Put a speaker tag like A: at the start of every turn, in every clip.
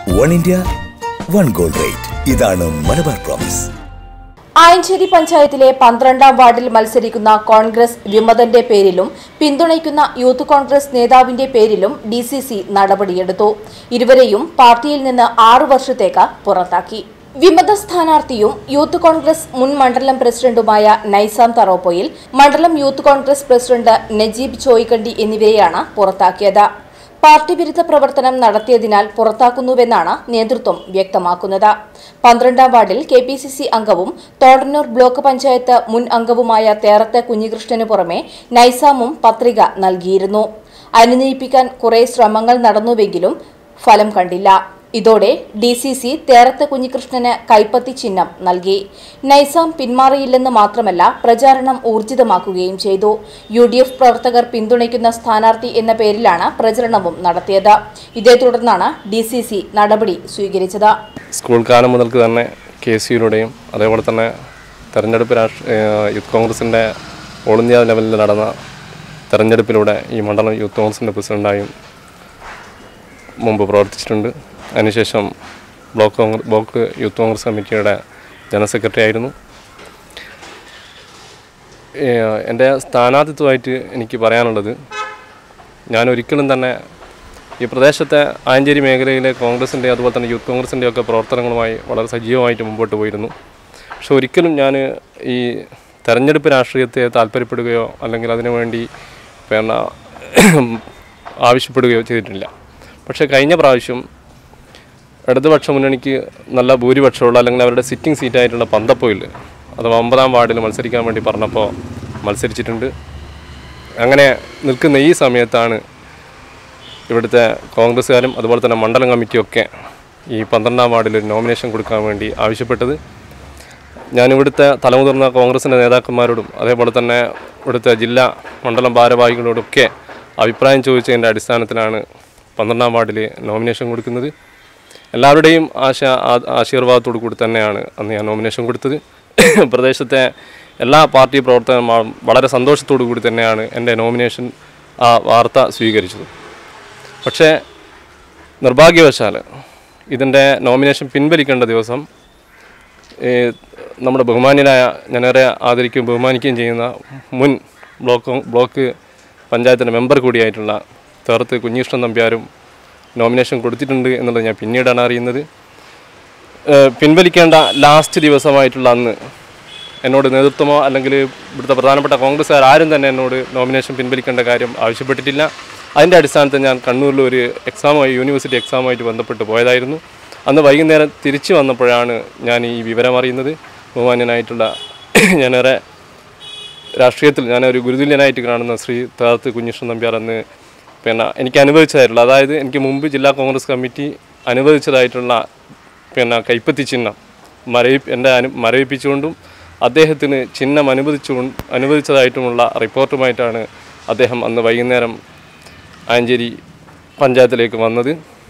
A: One India one gold rate ഇതാണ് Malabar promise
B: Ayancheri പഞ്ചായത്തിലെ പന്ത്രണ്ടാം വാർഡിൽ മത്സരിക്കുന്ന കോൺഗ്രസ് വിമതന്റെ പേരിലും പിന്തുണയ്ക്കുന്ന യൂത്ത് കോൺഗ്രസ് നേതാവിന്റെ പേരിലും ഡി സി സി നടപടിയെടുത്തു ഇരുവരെയും പാർട്ടിയിൽ നിന്ന് ആറു വർഷത്തേക്ക് പുറത്താക്കി വിമത സ്ഥാനാർത്ഥിയും യൂത്ത് കോൺഗ്രസ് മുൻ മണ്ഡലം പ്രസിഡന്റുമായ നൈസാം തറോപ്പോയിൽ മണ്ഡലം യൂത്ത് കോൺഗ്രസ് പ്രസിഡന്റ് നജീബ് ചോയ്ക്കണ്ടി എന്നിവരെയാണ് പുറത്താക്കിയത് പാർട്ടി വിരുദ്ധ പ്രവർത്തനം നടത്തിയതിനാൽ പുറത്താക്കുന്നുവെന്നാണ് നേതൃത്വം വ്യക്തമാക്കുന്നത് പന്ത്രണ്ടാം വാർഡിൽ കെ പി സി സി അംഗവും തോടന്നൂർ ബ്ലോക്ക് പഞ്ചായത്ത് മുൻ അംഗവുമായ തേറത്തെ കുഞ്ഞികൃഷ്ണന് പുറമെ നൈസാമും പത്രിക നൽകിയിരുന്നു അനുനയിപ്പിക്കാൻ കുറെ ശ്രമങ്ങൾ നടന്നുവെങ്കിലും ഫലം കണ്ടില്ല ഇതോടെ ഡി സി സി തേറത്തെ കുഞ്ഞികൃഷ്ണന് കൈപ്പത്തി ചിഹ്നം നൽകി നൈസാം പിന്മാറിയില്ലെന്ന് മാത്രമല്ല പ്രചാരണം ഊർജിതമാക്കുകയും ചെയ്തു യു ഡി എഫ് പ്രവർത്തകർ പിന്തുണയ്ക്കുന്ന സ്ഥാനാർത്ഥി എന്ന പേരിലാണ് പ്രചരണവും നടത്തിയത് ഇതേ തുടർന്നാണ് ഡി സി സി നടപടി സ്വീകരിച്ചത്
C: സ്കൂൾ കാലം മുതൽക്ക് തന്നെ കെ സി യുടെയും അതേപോലെ തന്നെ തെരഞ്ഞെടുപ്പ് രാഷ്ട്ര ഏഹ് യൂത്ത് കോൺഗ്രസിൻ്റെ ഓൾ ഇന്ത്യ ലെവലിൽ നടന്ന തെരഞ്ഞെടുപ്പിലൂടെ ഈ മണ്ഡലം യൂത്ത് കോൺഗ്രസിൻ്റെ പ്രസിഡൻ്റായും മുമ്പ് പ്രവർത്തിച്ചിട്ടുണ്ട് അതിനുശേഷം block Congress block youth Congress കമ്മിറ്റിയുടെ ജനറൽ സെക്രട്ടറി ആയിരുന്നു ഏഹ് എൻ്റെ സ്ഥാനാർത്ഥിത്വമായിട്ട് എനിക്ക് പറയാനുള്ളത് ഞാൻ ഒരിക്കലും തന്നെ ഈ പ്രദേശത്തെ ആഞ്ചേരി മേഖലയിലെ കോൺഗ്രസിൻ്റെ അതുപോലെ തന്നെ യൂത്ത് കോൺഗ്രസിൻ്റെ ഒക്കെ പ്രവർത്തനങ്ങളുമായി വളരെ സജീവമായിട്ട് മുമ്പോട്ട് പോയിരുന്നു പക്ഷെ ഒരിക്കലും ഞാൻ ഈ തെരഞ്ഞെടുപ്പ് രാഷ്ട്രീയത്തെ താല്പര്യപ്പെടുകയോ അല്ലെങ്കിൽ അതിനുവേണ്ടി പിന്നെ ആവശ്യപ്പെടുകയോ ചെയ്തിട്ടില്ല പക്ഷേ കഴിഞ്ഞ പ്രാവശ്യം ഇടതുപക്ഷ മുന്നണിക്ക് നല്ല ഭൂരിപക്ഷമുള്ള അല്ലെങ്കിൽ അവരുടെ സിറ്റിംഗ് സീറ്റായിട്ടുള്ള പന്തപ്പൊയിൽ അഥവാ ഒമ്പതാം വാർഡിൽ മത്സരിക്കാൻ വേണ്ടി പറഞ്ഞപ്പോൾ മത്സരിച്ചിട്ടുണ്ട് അങ്ങനെ നിൽക്കുന്ന ഈ സമയത്താണ് ഇവിടുത്തെ കോൺഗ്രസ്സുകാരും അതുപോലെ തന്നെ മണ്ഡലം കമ്മിറ്റിയൊക്കെ ഈ പന്ത്രണ്ടാം വാർഡിൽ ഒരു നോമിനേഷൻ കൊടുക്കാൻ വേണ്ടി ആവശ്യപ്പെട്ടത് ഞാൻ ഇവിടുത്തെ തലമുതിർന്ന കോൺഗ്രസിൻ്റെ നേതാക്കന്മാരോടും അതേപോലെ തന്നെ ഇവിടുത്തെ ജില്ലാ മണ്ഡലം ഭാരവാഹികളോടൊക്കെ അഭിപ്രായം ചോദിച്ചതിൻ്റെ അടിസ്ഥാനത്തിലാണ് പന്ത്രണ്ടാം വാർഡിൽ നോമിനേഷൻ കൊടുക്കുന്നത് എല്ലാവരുടെയും ആശ ആ- ആശീർവാദത്തോടു കൂടി തന്നെയാണ് അന്ന് ഞാൻ നോമിനേഷൻ കൊടുത്തത് പ്രദേശത്തെ എല്ലാ പാർട്ടി പ്രവർത്തകന്മാരും വളരെ സന്തോഷത്തോടു കൂടി തന്നെയാണ് എൻ്റെ നോമിനേഷൻ ആ വാർത്ത സ്വീകരിച്ചത് പക്ഷേ നിർഭാഗ്യവശാൽ ഇതിൻ്റെ നോമിനേഷൻ പിൻവലിക്കേണ്ട ദിവസം ഈ നമ്മുടെ ബഹുമാന്യനായ ഞാനേറെ ആദരിക്കുകയും ബഹുമാനിക്കുകയും ചെയ്യുന്ന മുൻ ബ്ലോക്ക് ബ്ലോക്ക് പഞ്ചായത്തിൻ്റെ മെമ്പർ കൂടിയായിട്ടുള്ള തേർത്ത് കുഞ്ഞികൃഷ്ണൻ നമ്പ്യാരും നോമിനേഷൻ കൊടുത്തിട്ടുണ്ട് എന്നുള്ളത് ഞാൻ പിന്നീടാണ് അറിയുന്നത് ഏഹ് പിൻവലിക്കേണ്ട ലാസ്റ്റ് ദിവസമായിട്ടുള്ള അന്ന് എന്നോട് നേതൃത്വമോ അല്ലെങ്കിൽ ഇവിടുത്തെ പ്രധാനപ്പെട്ട കോൺഗ്രസ്സുകാർ ആരും തന്നെ എന്നോട് നോമിനേഷൻ പിൻവലിക്കേണ്ട കാര്യം ആവശ്യപ്പെട്ടിട്ടില്ല അതിൻ്റെ അടിസ്ഥാനത്തിൽ ഞാൻ കണ്ണൂരിൽ ഒരു എക്സാമായി യൂണിവേഴ്സിറ്റി എക്സാമുമായിട്ട് ബന്ധപ്പെട്ട് പോയതായിരുന്നു അന്ന് വൈകുന്നേരം തിരിച്ചു വന്നപ്പോഴാണ് ഞാൻ ഈ വിവരം അറിയുന്നത് ബഹുമാന്യനായിട്ടുള്ള ഞാനേറെ രാഷ്ട്രീയത്തിൽ ഞാനൊരു ഗുരുതുല്യനായിട്ട് കാണുന്ന ശ്രീ താത്ത് കുഞ്ഞിഷ്ണൻ നമ്പ്യാർ അന്ന് പിന്നെ എനിക്ക് അനുവദിച്ചതായിട്ടുള്ള അതായത് എനിക്ക് മുമ്പ് ജില്ലാ കോൺഗ്രസ് കമ്മിറ്റി അനുവദിച്ചതായിട്ടുള്ള പിന്നെ കൈപ്പത്തി ചിഹ്നം മരവി എൻ്റെ അനു മരവിപ്പിച്ചുകൊണ്ടും അദ്ദേഹത്തിന് ചിഹ്നം അനുവദിച്ചു അനുവദിച്ചതായിട്ടുമുള്ള റിപ്പോർട്ടുമായിട്ടാണ് അദ്ദേഹം അന്ന് വൈകുന്നേരം ആഞ്ചേരി പഞ്ചായത്തിലേക്ക് വന്നത്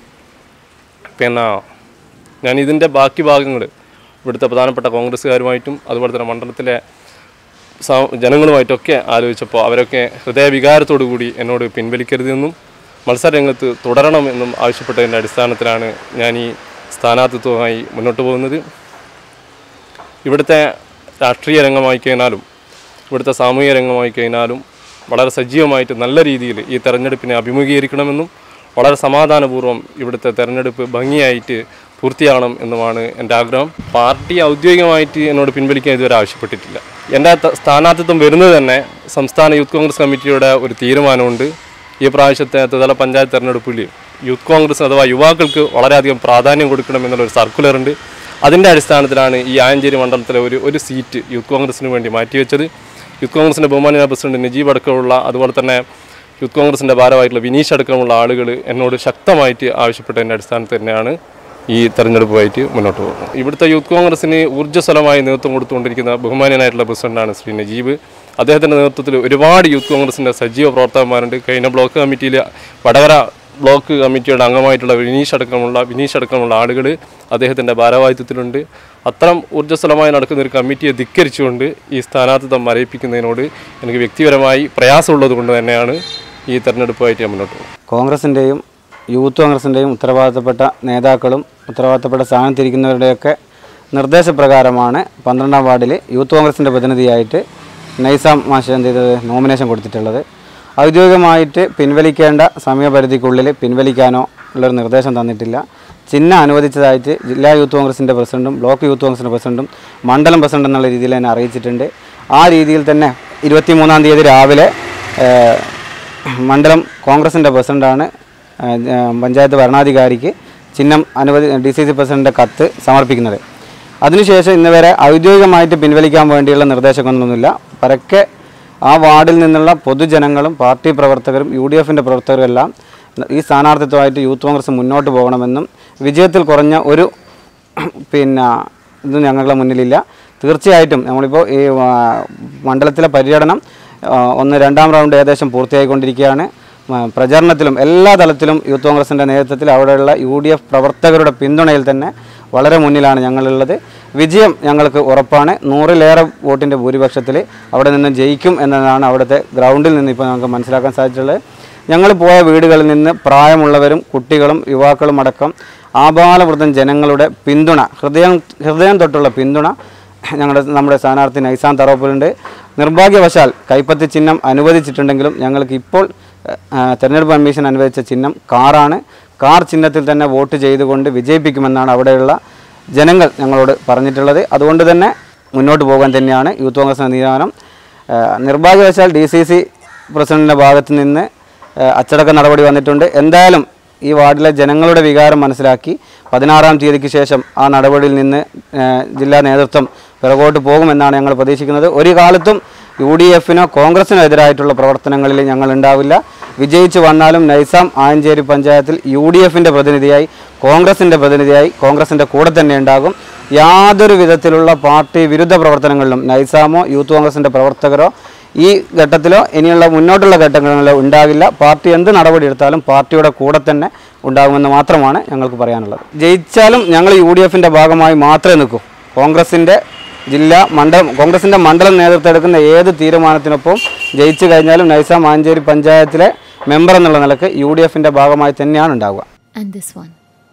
C: പിന്നെ ഞാൻ ഇതിൻ്റെ ബാക്കി ഭാഗങ്ങൾ ഇവിടുത്തെ പ്രധാനപ്പെട്ട കോൺഗ്രസ്സുകാരുമായിട്ടും അതുപോലെ തന്നെ മണ്ഡലത്തിലെ സ- ജനങ്ങളുമായിട്ടൊക്കെ ആലോചിച്ചപ്പോൾ അവരൊക്കെ ഹൃദയവികാരത്തോടു കൂടി എന്നോട് പിൻവലിക്കരുതെന്നും മത്സരരംഗത്ത് തുടരണമെന്നും ആവശ്യപ്പെട്ടതിൻ്റെ അടിസ്ഥാനത്തിലാണ് ഞാൻ ഈ സ്ഥാനാർത്ഥിത്വമായി മുന്നോട്ട് പോകുന്നത് ഇവിടുത്തെ രാഷ്ട്രീയ രംഗമായി കഴിഞ്ഞാലും ഇവിടുത്തെ സാമൂഹിക രംഗമായി കഴിഞ്ഞാലും വളരെ സജീവമായിട്ട് നല്ല രീതിയിൽ ഈ തെരഞ്ഞെടുപ്പിനെ അഭിമുഖീകരിക്കണമെന്നും വളരെ സമാധാനപൂർവ്വം ഇവിടുത്തെ തെരഞ്ഞെടുപ്പ് ഭംഗിയായിട്ട് പൂർത്തിയാകണം എന്നുമാണ് എൻ്റെ ആഗ്രഹം പാർട്ടി ഔദ്യോഗികമായിട്ട് എന്നോട് പിൻവലിക്കാൻ ഇതുവരെ ആവശ്യപ്പെട്ടിട്ടില്ല എൻ്റെ ത- സ്ഥാനാർത്ഥിത്വം വരുന്നത് തന്നെ സംസ്ഥാന യൂത്ത് കോൺഗ്രസ് കമ്മിറ്റിയുടെ ഒരു തീരുമാനമുണ്ട് ഈ പ്രാവശ്യത്തെ ത്രിതല പഞ്ചായത്ത് തെരഞ്ഞെടുപ്പിൽ യൂത്ത് കോൺഗ്രസ് അഥവാ യുവാക്കൾക്ക് വളരെയധികം പ്രാധാന്യം കൊടുക്കണം എന്നുള്ളൊരു സർക്കുലർ ഉണ്ട് അതിൻ്റെ അടിസ്ഥാനത്തിലാണ് ഈ ആയഞ്ചേരി മണ്ഡലത്തിലെ ഒരു ഒരു സീറ്റ് യൂത്ത് കോൺഗ്രസിന് വേണ്ടി മാറ്റിവെച്ചത് യൂത്ത് കോൺഗ്രസിൻ്റെ ബഹുമാനിയ പ്രസിഡന്റ് നജീബ് അടക്കമുള്ള അതുപോലെ തന്നെ യൂത്ത് കോൺഗ്രസിൻ്റെ ഭാരമായിട്ടുള്ള വിനീഷ് അടക്കമുള്ള ആളുകൾ എന്നോട് ശക്തമായിട്ട് ആവശ്യപ്പെട്ടതിൻ്റെ അടിസ്ഥാനത്തിൽ തന്നെയാണ് ഈ തെരഞ്ഞെടുപ്പുമായിട്ട് മുന്നോട്ട് പോകുന്നത് ഇവിടുത്തെ യൂത്ത് കോൺഗ്രസിന് ഊർജ്ജസ്വലമായി നേതൃത്വം കൊടുത്തുകൊണ്ടിരിക്കുന്ന ബഹുമാനിയനായിട്ടുള്ള പ്രസിഡന്റാണ് ശ്രീ നജീബ് അദ്ദേഹത്തിൻ്റെ നേതൃത്വത്തിൽ ഒരുപാട് യൂത്ത് കോൺഗ്രസിൻ്റെ സജീവ പ്രവർത്തകന്മാരുണ്ട് കഴിഞ്ഞ ബ്ലോക്ക് കമ്മിറ്റിയിൽ വടകര ബ്ലോക്ക് കമ്മിറ്റിയുടെ അംഗമായിട്ടുള്ള വിനീഷ് അടക്കമുള്ള വിനീഷ് അടക്കമുള്ള ആളുകൾ അദ്ദേഹത്തിൻ്റെ ഭാരവാഹിത്വത്തിലുണ്ട് അത്തരം ഊർജ്ജസ്വലമായി നടക്കുന്ന ഒരു കമ്മിറ്റിയെ ധിക്കരിച്ചുകൊണ്ട് ഈ സ്ഥാനാർത്ഥിത്വം മരയിപ്പിക്കുന്നതിനോട് എനിക്ക് വ്യക്തിപരമായി പ്രയാസമുള്ളത് കൊണ്ട് തന്നെയാണ് ഈ തെരഞ്ഞെടുപ്പുമായിട്ട് ഞാൻ മുന്നോട്ട് പോകുന്നത്
D: കോൺഗ്രസിൻ്റെയും യൂത്ത് കോൺഗ്രസിൻ്റെയും ഉത്തരവാദിത്തപ്പെട്ട നേതാക്കളും ഉത്തരവാദിത്തപ്പെട്ട സ്ഥാനത്തിരിക്കുന്നവരുടെയൊക്കെ നിർദ്ദേശപ്രകാരമാണ് പന്ത്രണ്ടാം വാർഡിൽ യൂത്ത് കോൺഗ്രസിൻ്റെ പ്രതിനിധിയായിട്ട് നൈസാം മാഷ എന്ത് ചെയ്തത് നോമിനേഷൻ കൊടുത്തിട്ടുള്ളത് ഔദ്യോഗികമായിട്ട് പിൻവലിക്കേണ്ട സമയപരിധിക്കുള്ളിൽ പിൻവലിക്കാനോ ഉള്ളൊരു നിർദ്ദേശം തന്നിട്ടില്ല ചിഹ്നം അനുവദിച്ചതായിട്ട് ജില്ലാ യൂത്ത് കോൺഗ്രസിൻ്റെ പ്രസിഡന്റും ബ്ലോക്ക് യൂത്ത് കോൺഗ്രസിൻ്റെ പ്രസിഡന്റും മണ്ഡലം പ്രസിഡന്റ് എന്നുള്ള രീതിയിൽ തന്നെ അറിയിച്ചിട്ടുണ്ട് ആ രീതിയിൽ തന്നെ ഇരുപത്തി മൂന്നാം തീയതി രാവിലെ ഏഹ്, മണ്ഡലം കോൺഗ്രസിൻ്റെ പ്രസിഡന്റാണ് ഏഹ്, ഏഹ്, പഞ്ചായത്ത് ഭരണാധികാരിക്ക് ചിഹ്നം അനുവദി ഡി സി സി പ്രസിഡന്റിൻ്റെ കത്ത് സമർപ്പിക്കുന്നത് അതിനുശേഷം ഇന്ന് വരെ ഔദ്യോഗികമായിട്ട് പിൻവലിക്കാൻ വേണ്ടിയുള്ള നിർദ്ദേശങ്ങളൊന്നുമില്ല പരക്കെ ആ വാർഡിൽ നിന്നുള്ള പൊതുജനങ്ങളും പാർട്ടി പ്രവർത്തകരും യു ഡി എഫിൻ്റെ പ്രവർത്തകരും എല്ലാം ഈ സ്ഥാനാർത്ഥിത്വമായിട്ട് യൂത്ത് കോൺഗ്രസ് മുന്നോട്ട് പോകണമെന്നും വിജയത്തിൽ കുറഞ്ഞ ഒരു പിന്നെ ഇത് ഞങ്ങളുടെ മുന്നിലില്ല തീർച്ചയായിട്ടും നമ്മളിപ്പോൾ ഈ ആ, മണ്ഡലത്തിലെ പര്യടനം ആ, ഒന്ന് രണ്ടാം റൗണ്ട് ഏകദേശം പൂർത്തിയായിക്കൊണ്ടിരിക്കുകയാണ് ആ, പ്രചരണത്തിലും എല്ലാ തലത്തിലും യൂത്ത് കോൺഗ്രസിൻ്റെ നേതൃത്വത്തിൽ അവിടെയുള്ള യു ഡി എഫ് പ്രവർത്തകരുടെ പിന്തുണയിൽ തന്നെ വളരെ മുന്നിലാണ് ഞങ്ങളുള്ളത് വിജയം ഞങ്ങൾക്ക് ഉറപ്പാണ് നൂറിലേറെ വോട്ടിൻ്റെ ഭൂരിപക്ഷത്തിൽ അവിടെ നിന്ന് ജയിക്കും എന്നതാണ് അവിടുത്തെ ഗ്രൗണ്ടിൽ നിന്ന് ഇപ്പോൾ ഞങ്ങൾക്ക് മനസ്സിലാക്കാൻ സാധിച്ചിട്ടുള്ളത് ഞങ്ങൾ പോയ വീടുകളിൽ നിന്ന് പ്രായമുള്ളവരും കുട്ടികളും യുവാക്കളും അടക്കം ആബാലവൃദ്ധം ജനങ്ങളുടെ പിന്തുണ ഹൃദയം ഹൃദയം തൊട്ടുള്ള പിന്തുണ ഞങ്ങളുടെ നമ്മുടെ സ്ഥാനാർത്ഥി നൈസാൻ തറോപ്പിലുണ്ട് നിർഭാഗ്യവശാൽ കൈപ്പത്തി ചിഹ്നം അനുവദിച്ചിട്ടുണ്ടെങ്കിലും ഞങ്ങൾക്ക് ഇപ്പോൾ ആ, തെരഞ്ഞെടുപ്പ് കമ്മീഷൻ അനുവദിച്ച ചിഹ്നം കാറാണ് കാർ ചിഹ്നത്തിൽ തന്നെ വോട്ട് ചെയ്തുകൊണ്ട് വിജയിപ്പിക്കുമെന്നാണ് അവിടെയുള്ള ജനങ്ങൾ ഞങ്ങളോട് പറഞ്ഞിട്ടുള്ളത് അതുകൊണ്ട് തന്നെ മുന്നോട്ട് പോകാൻ തന്നെയാണ് യൂത്ത് കോൺഗ്രസിൻ്റെ തീരുമാനം ആ, നിർഭാഗ്യവശാൽ ഡി സി സി പ്രസിഡന്റിൻ്റെ ഭാഗത്ത് നിന്ന് ആ, അച്ചടക്ക നടപടി വന്നിട്ടുണ്ട് എന്തായാലും ഈ വാർഡിലെ ജനങ്ങളുടെ വികാരം മനസ്സിലാക്കി പതിനാറാം തീയതിക്ക് ശേഷം ആ നടപടിയിൽ നിന്ന് ആ, ജില്ലാ നേതൃത്വം പിറകോട്ട് പോകുമെന്നാണ് ഞങ്ങൾ പ്രതീക്ഷിക്കുന്നത് ഒരു കാലത്തും യു ഡി എഫിനോ കോൺഗ്രസിനോ എതിരായിട്ടുള്ള പ്രവർത്തനങ്ങളിൽ ഞങ്ങൾ ഉണ്ടാവില്ല വിജയിച്ചു വന്നാലും നൈസാം ആയഞ്ചേരി പഞ്ചായത്തിൽ യു ഡി എഫിൻ്റെ പ്രതിനിധിയായി കോൺഗ്രസിൻ്റെ പ്രതിനിധിയായി കോൺഗ്രസിൻ്റെ കൂടെ തന്നെ ഉണ്ടാകും യാതൊരു വിധത്തിലുള്ള പാർട്ടി വിരുദ്ധ പ്രവർത്തനങ്ങളിലും നൈസാമോ യൂത്ത് കോൺഗ്രസിൻ്റെ പ്രവർത്തകരോ ഈ ഘട്ടത്തിലോ ഇനിയുള്ള മുന്നോട്ടുള്ള ഘട്ടങ്ങളിലോ ഉണ്ടാകില്ല പാർട്ടി എന്ത് നടപടി എടുത്താലും പാർട്ടിയുടെ കൂടെ തന്നെ ഉണ്ടാകുമെന്ന് മാത്രമാണ് ഞങ്ങൾക്ക് പറയാനുള്ളത് ജയിച്ചാലും ഞങ്ങൾ യു ഡി എഫിൻ്റെ ഭാഗമായി മാത്രമേ നിൽക്കൂ കോൺഗ്രസിൻ്റെ ജില്ലാ മണ്ഡലം കോൺഗ്രസിൻ്റെ മണ്ഡലം നേതൃത്വം എടുക്കുന്ന ഏത് തീരുമാനത്തിനൊപ്പം ജയിച്ചു കഴിഞ്ഞാലും നൈസാം മാഞ്ചേരി പഞ്ചായത്തിലെ മെമ്പർ എന്നുള്ള നിലക്ക് യു ഡി എഫിൻ്റെ ഭാഗമായി തന്നെയാണ് ഉണ്ടാവുക
E: and this one.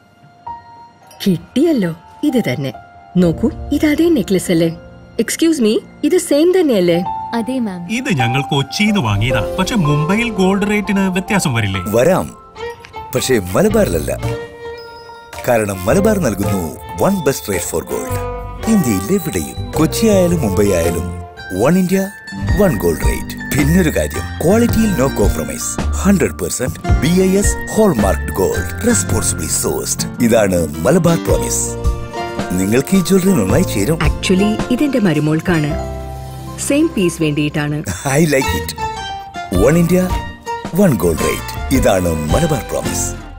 F: കിട്ടിയല്ലോ ഇത് തന്നെ നോക്കൂ ഇത് അതേ നെക്ലസ് അല്ലേ എക്സ്ക്യൂസ് മീ ഇത് സെയിം തന്നെയല്ലേ
E: അതെ മാം
G: ഇത് ഞങ്ങൾ കൊച്ചിന്ന് വാങ്ങിയതാ പക്ഷെ മുംബൈയിൽ ഗോൾഡ് റേറ്റിന് വ്യത്യാസം വരില്ലേ
A: വരാം പക്ഷേ മലബാറിലല്ല കാരണം മലബാർ നൽകുന്നു one best rate for gold ഇന്ത്യയിൽ എവിടെയും കൊച്ചി ആയാലും മുംബൈ ആയാലും one India one gold rate പിന്നൊരു കാര്യം ക്വാളിറ്റിയിൽ no compromise hundred percent B I S hallmark gold responsibly sourced ഇതാണ് മലബാർ പ്രോമിസ് നിങ്ങൾക്ക് ഈ ജ്വല്ലറി നന്നായി ചേരും
F: ആക്ച്വലി ഇതെന്റെ മരുമോൾക്കാണ് സെയിം പീസ് വേണ്ടിയിട്ടാണ്
A: I like it one India one gold rate ഇതാണ് മലബാർ പ്രോമിസ്